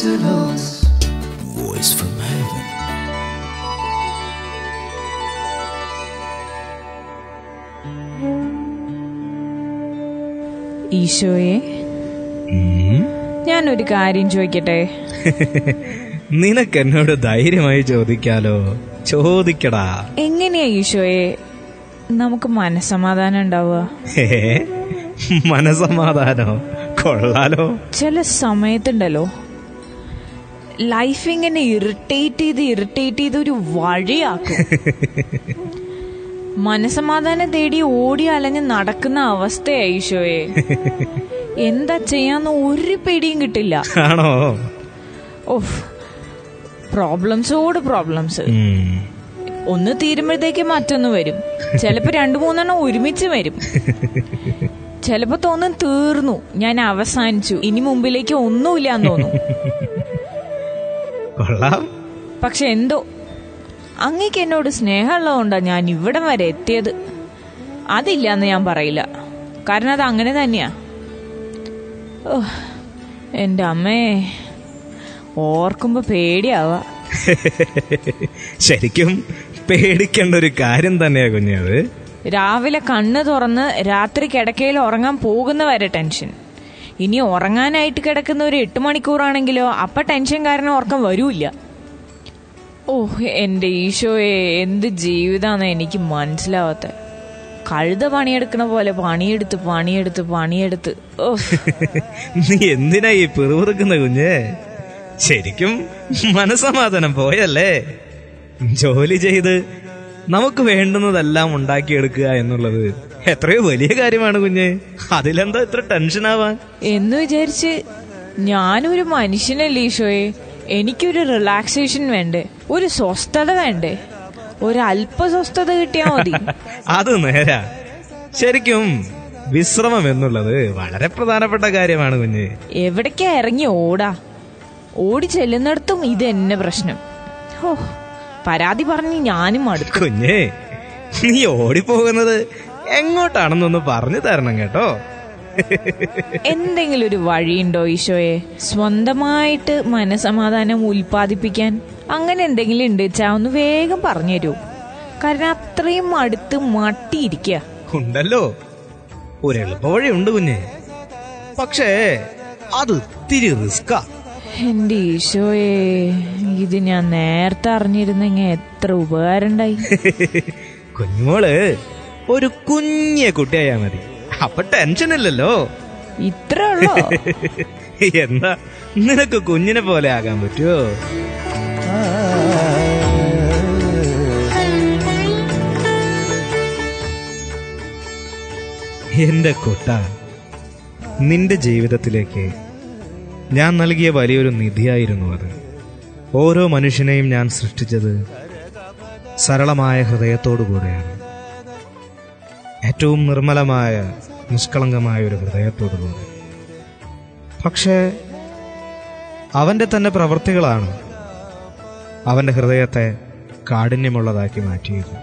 Exodus. Voice from heaven. ഈശോയെ ഞാനൊരു കാര്യം ചോദിക്കട്ടെ നിനക്ക് എന്നോട് ധൈര്യമായി ചോദിക്കാലോ ചോദിക്കടാ എങ്ങനെയാ ഈശോയെ നമുക്ക് മനസ്സമാധാനം ഉണ്ടാവുക ഹേ, മനസമാധാനോ കൊള്ളാലോ ചില സമയത്തുണ്ടല്ലോ ലൈഫ് ഇങ്ങനെ ഇറിറ്റേറ്റ് ചെയ്ത് ഇറിറ്റേറ്റ് ചെയ്ത് ഒരു വഴിയാക്കും മനസമാധാനം തേടി ഓടി അലഞ്ഞ് നടക്കുന്ന അവസ്ഥയാ ഈശോയെ എന്താ ചെയ്യാന്ന് ഒരു പേടിയും കിട്ടില്ല ആണോ ഓഫ് പ്രോബ്ലംസോട് പ്രോബ്ലംസ് ഉം. ഒന്ന് തീരുമ്പോഴത്തേക്ക് മറ്റൊന്ന് വരും ചിലപ്പോ രണ്ടു മൂന്നെണ്ണം ഒരുമിച്ച് വരും ചിലപ്പോ തോന്നും തീർന്നു ഞാൻ അവസാനിച്ചു ഇനി മുമ്പിലേക്ക് ഒന്നുമില്ലാന്ന് തോന്നും കൊള്ളാം പക്ഷെ എന്തോ അങ്ങേക്ക് എന്നോട് സ്നേഹമുള്ളതുകൊണ്ടാ ഞാൻ ഇവിടം വരെ എത്തിയത് അതില്ലാന്ന് ഞാൻ പറയില്ല കാരണം അത് അങ്ങനെ തന്നെയാ ഓ എന്റെ അമ്മേ ഓർക്കുമ്പോ പേടിയാവാ ശരിക്കും പേടിക്കേണ്ട ഒരു കാര്യം തന്നെയാ കുഞ്ഞത് രാവിലെ കണ്ണ് തുറന്ന് രാത്രി കിടക്കയിൽ ഉറങ്ങാൻ പോകുന്ന വരെ ടെൻഷൻ ഇനി ഉറങ്ങാനായിട്ട് കിടക്കുന്ന ഒരു എട്ട് മണിക്കൂറാണെങ്കിലോ അപ്പൊ ടെൻഷൻ കാരണം ഉറക്കം വരൂല്ല ഓ എന്റെ ഈശോയെ എന്ത് ജീവിതാന്ന് എനിക്ക് മനസ്സിലാവാത്ത കഴുത പണിയെടുക്കണ പോലെ പണിയെടുത്ത് പണിയെടുത്ത് പണിയെടുത്ത് ഓ നീ എന്തിനാ ഈ പിറുപിറുക്കുന്ന കുഞ്ഞ് ശരിക്കും മനസമാധാനം പോയല്ലേ ജോലി ചെയ്ത് നമുക്ക് വേണ്ടുന്നതെല്ലാം ഉണ്ടാക്കിയെടുക്കുക എന്നുള്ളത് എത്രയോ വലിയ കാര്യമാണ് കുഞ്ഞ് അതിലെന്താ ഇത്ര ടെൻഷനാവാൻ എന്ന് വിചാരിച്ച് ഞാനൊരു മനുഷ്യനല്ലേ ഈശോയെ എനിക്കൊരു റിലാക്സേഷൻ വേണ്ടേ ഒരു സ്വസ്ഥത വേണ്ടേ ഒരു അല്പ സ്വസ്ഥത കിട്ടിയാ മതി അത് നേരാ ശരിക്കും വിശ്രമം എന്നുള്ളത് വളരെ പ്രധാനപ്പെട്ട കാര്യമാണ് കുഞ്ഞ് എവിടേക്കാ ഇറങ്ങി ഓടാ ഓടി ചെല്ലുന്നിടത്തും ഇത് എന്നെ പ്രശ്നം ഓ പരാതി പറഞ്ഞ് ഞാനും മടുത്തു കുഞ്ഞേ നീ ഓടിപ്പോകുന്നത് എങ്ങോട്ടാണെന്നൊന്ന് പറഞ്ഞു തരണം കേട്ടോ എന്തെങ്കിലും ഒരു വഴിയുണ്ടോ ഈശോയെ സ്വന്തമായിട്ട് മനസമാധാനം ഉൽപ്പാദിപ്പിക്കാൻ അങ്ങനെ എന്തെങ്കിലും ഉണ്ട് വെച്ചാ ഒന്ന് വേഗം പറഞ്ഞു തരൂ കാരണം അത്രയും അടുത്ത് മട്ടിയിരിക്കുക ഉണ്ടല്ലോ ഒരു എളുപ്പവഴി ഉണ്ട് കുഞ്ഞെ പക്ഷേ അത് ഇത്തിരി റിസ്കാ എന്റെ ഈശോയെ ഇത് ഞാൻ നേരത്തെ അറിഞ്ഞിരുന്നെങ്കിൽ എത്ര ഉപകാരം ഉണ്ടായി കുഞ്ഞുമോള് ഒരു കുഞ്ഞെ കുട്ടിയായാ മതി അപ്പൊ ടെൻഷൻ ഇല്ലല്ലോ ഇത്ര ഉള്ളോ എന്താ നിനക്ക് കുഞ്ഞിനെ പോലെ ആകാൻ പറ്റുമോ എന്റെ കുട്ട നിന്റെ ജീവിതത്തിലേക്ക് ഞാൻ നൽകിയ വലിയൊരു നിധിയായിരുന്നു അത് ഓരോ മനുഷ്യനെയും ഞാൻ സൃഷ്ടിച്ചത് സരളമായ ഹൃദയത്തോടുകൂടെയാണ് ഏറ്റവും നിർമ്മലമായ നിഷ്കളങ്കമായ ഒരു ഹൃദയത്തോടുകൂടെ പക്ഷേ അവന്റെ തന്നെ പ്രവൃത്തികളാണ് അവന്റെ ഹൃദയത്തെ കാഠിന്യമുള്ളതാക്കി മാറ്റിയത്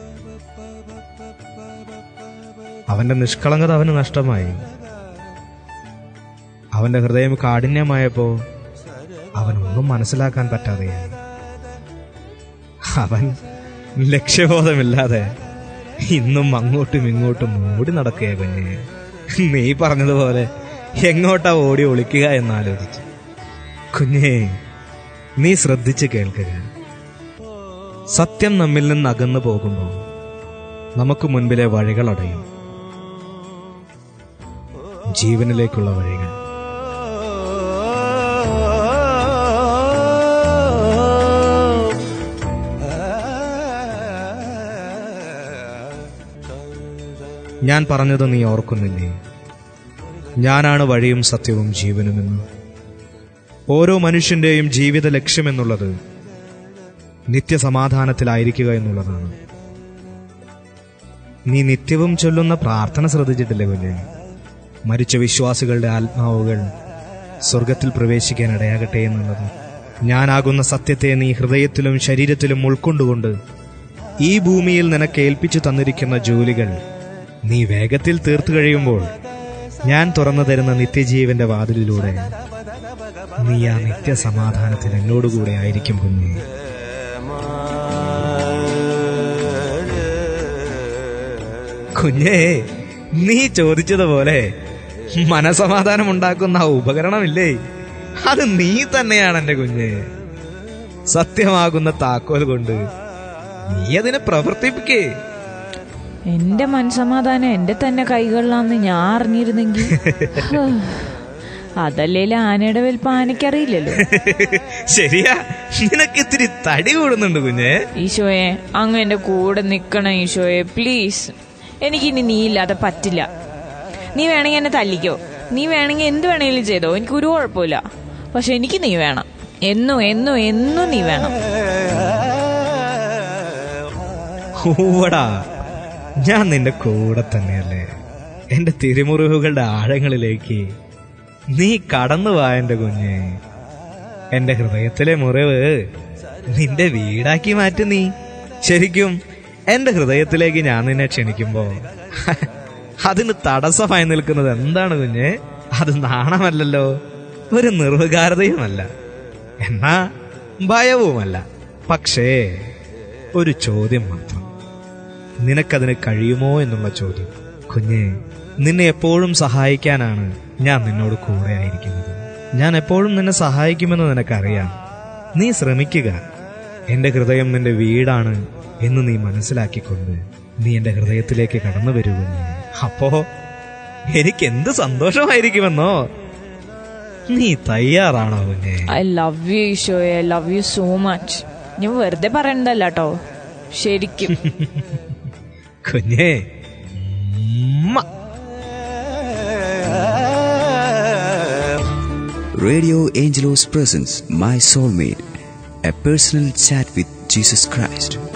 അവന്റെ നിഷ്കളങ്കത അവന് നഷ്ടമായി അവന്റെ ഹൃദയം കാഠിന്യമായപ്പോ അവനൊന്നും മനസ്സിലാക്കാൻ പറ്റാതെയായി അവൻ ലക്ഷ്യബോധമില്ലാതെ ഇന്നും അങ്ങോട്ടും ഇങ്ങോട്ടും ഓടി നടക്കുക കുഞ്ഞെ നീ പറഞ്ഞതുപോലെ എങ്ങോട്ടാ ഓടി ഒളിക്കുക എന്നാലോചിച്ചു കുഞ്ഞേ നീ ശ്രദ്ധിച്ച് കേൾക്കുക സത്യം നമ്മിൽ നിന്ന് അകന്നു പോകുമ്പോൾ നമുക്ക് മുൻപിലെ വഴികൾ അടയും ജീവനിലേക്കുള്ള വഴികൾ ഞാൻ പറഞ്ഞത് നീ ഓർക്കുന്നില്ലേ ഞാനാണ് വഴിയും സത്യവും ജീവനുമെന്ന് ഓരോ മനുഷ്യന്റെയും ജീവിത ലക്ഷ്യമെന്നുള്ളത് നിത്യസമാധാനത്തിലായിരിക്കുക എന്നുള്ളതാണ് നീ നിത്യവും ചൊല്ലുന്ന പ്രാർത്ഥന ശ്രദ്ധിച്ചിട്ടില്ലേ കുഞ്ഞെ മരിച്ച വിശ്വാസികളുടെ ആത്മാവുകൾ സ്വർഗത്തിൽ പ്രവേശിക്കാൻ ഇടയാകട്ടെ എന്നുള്ളത് ഞാനാകുന്ന സത്യത്തെ നീ ഹൃദയത്തിലും ശരീരത്തിലും ഉൾക്കൊണ്ടുകൊണ്ട് ഈ ഭൂമിയിൽ നിനക്ക് ഏൽപ്പിച്ചു തന്നിരിക്കുന്ന ജോലികൾ നീ വേഗത്തിൽ തീർത്തു കഴിയുമ്പോൾ ഞാൻ തുറന്നു തരുന്ന നിത്യജീവന്റെ വാതിലിലൂടെ നീ ആ നിത്യസമാധാനത്തിൽ എന്നോടുകൂടെ ആയിരിക്കും കുഞ്ഞേ കുഞ്ഞേ നീ ചോദിച്ചതുപോലെ മനസമാധാനം ഉണ്ടാക്കുന്ന ആ ഉപകരണമില്ലേ അത് നീ തന്നെയാണ് എന്റെ കുഞ്ഞ് സത്യമാകുന്ന താക്കോൽ കൊണ്ട് നീ അതിനെ പ്രവർത്തിപ്പിക്കേ എന്റെ മനസമാധാനം എന്റെ തന്നെ കൈകളിലാന്ന് ഞാൻ അറിഞ്ഞിരുന്നെങ്കിൽ ഹ്, അതല്ലേലും ആനയുടെ വലിപ്പം ആനയ്ക്കറിയില്ലല്ലോ ശരിയാ നിനക്ക് ഇത്തിരി തടി കൂടുന്നുണ്ട് കുഞ്ഞേ ഈശോയെ അങ്ങ് എന്റെ കൂടെ നിക്കണം ഈശോയെ പ്ലീസ് എനിക്കിനി നീ ഇല്ലാതെ പറ്റില്ല നീ വേണമെങ്കിൽ എന്നെ തല്ലിക്കോ നീ വേണമെങ്കിൽ എന്ത് വേണമെങ്കിലും ചെയ്തോ എനിക്ക് ഒരു കുഴപ്പമില്ല പക്ഷെ എനിക്ക് നീ വേണം എന്നും എന്നും എന്നും നീ വേണം കൂവടാ ഞാൻ നിന്റെ കൂടെ തന്നെയല്ലേ എന്റെ തിരുമുറിവുകളുടെ ആഴങ്ങളിലേക്ക് നീ കടന്നു വാ എന്റെ കുഞ്ഞ് എന്റെ ഹൃദയത്തിലെ മുറിവ് നിന്റെ വീടാക്കി മാറ്റി നീ ശരിക്കും എന്റെ ഹൃദയത്തിലേക്ക് ഞാൻ നിന്നെ ക്ഷണിക്കുമ്പോ അതിന് തടസ്സമായി നിൽക്കുന്നത് എന്താണ് കുഞ്ഞ് അത് നാണമല്ലല്ലോ ഒരു നിർവികാരതയുമല്ല എന്നാ ഭയവുമല്ല പക്ഷേ ഒരു ചോദ്യം മാത്രം നിനക്കതിന് കഴിയുമോ എന്നുള്ള ചോദ്യം കുഞ്ഞെ നിന്നെ എപ്പോഴും സഹായിക്കാനാണ് ഞാൻ നിന്നോട് കൂടെ ആയിരിക്കുന്നത് ഞാൻ എപ്പോഴും നിന്നെ സഹായിക്കുമെന്ന് നിനക്കറിയാം നീ ശ്രമിക്കുക എന്റെ ഹൃദയം നിന്റെ വീടാണ് എന്ന് നീ മനസ്സിലാക്കിക്കൊണ്ട് നീ എന്റെ ഹൃദയത്തിലേക്ക് കടന്നു വരൂ കുഞ്ഞെ അപ്പോ എനിക്ക് എന്ത് സന്തോഷമായിരിക്കുമെന്നോ നീ തയ്യാറാണോ കുഞ്ഞെ ഐ ലവ് യു ഈശോയെ I love you so much ഞാൻ വെറുതെ പറയണ്ടല്ല കേട്ടോ ശരിക്കും കുഞ്ഞേ ഉമ്മ. Radio Angelos presents My Soulmate, a personal chat with Jesus Christ.